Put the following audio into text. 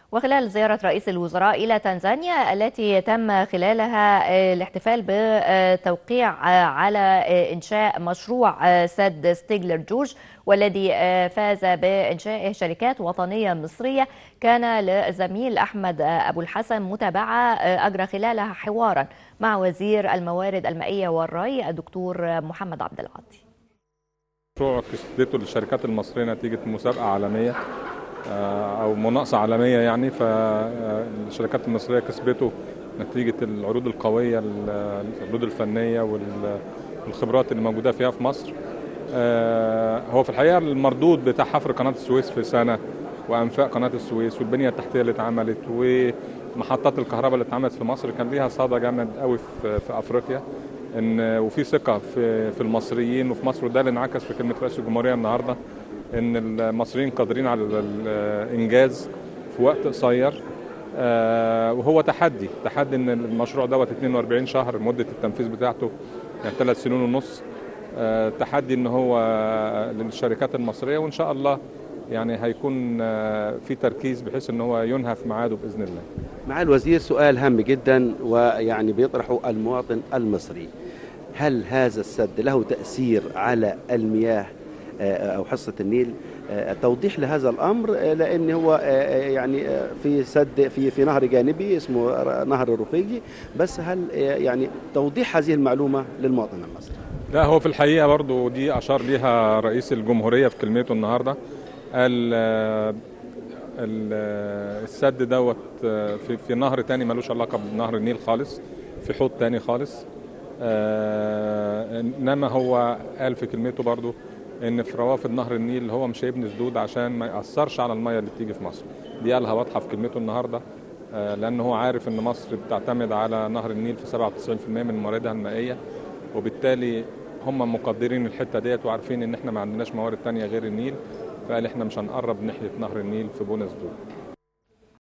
وخلال زيارة رئيس الوزراء إلى تنزانيا التي تم خلالها الاحتفال بتوقيع على إنشاء مشروع سد ستيغلر جورج والذي فاز بإنشائه شركات وطنية مصرية كان للزميل أحمد أبو الحسن متابعة أجرى خلالها حوارا مع وزير الموارد المائية والري الدكتور محمد عبد العاطي مشروع كسبته للشركات المصرية نتيجة مسابقة عالمية او مناقصه عالميه يعني فالشركات المصريه كسبته نتيجه العروض القويه العروض الفنيه والخبرات اللي موجوده فيها في مصر هو في الحقيقه المردود بتاع حفر قناه السويس في سنه وانفاق قناه السويس والبنيه التحتيه اللي اتعملت ومحطات الكهرباء اللي اتعملت في مصر كان ليها صدى جامد قوي في, في افريقيا ان وفي ثقه في في المصريين وفي مصر وده اللي انعكس في كلمه رئيس الجمهوريه النهارده ان المصريين قادرين على الانجاز في وقت قصير وهو تحدي تحدي ان المشروع دوت 42 شهر مده التنفيذ بتاعته يعني ثلاث سنين ونص تحدي ان هو للشركات المصريه وان شاء الله يعني هيكون في تركيز بحيث ان هو ينهى في ميعاده باذن الله. مع الوزير سؤال هام جدا ويعني بيطرحه المواطن المصري. هل هذا السد له تاثير على المياه او حصه النيل توضيح لهذا الامر لان هو يعني في سد في في نهر جانبي اسمه نهر الرفيجي بس هل يعني توضيح هذه المعلومه للمواطن المصري لا هو في الحقيقه برضو دي اشار ليها رئيس الجمهوريه في كلمته النهارده قال السد دوت في في نهر تاني ملوش علاقه بنهر النيل خالص في حوض تاني خالص انما هو قال في كلمته برضو ان في روافد نهر النيل هو مش هيبني سدود عشان ما ياثرش على الميه اللي بتيجي في مصر دي قالها واضحه في كلمته النهارده لان هو عارف ان مصر بتعتمد على نهر النيل في 97% من مواردها المائيه وبالتالي هم مقدرين الحته ديت وعارفين ان احنا ما عندناش موارد تانية غير النيل فقال احنا مش هنقرب ناحيه نهر النيل في بونا سدود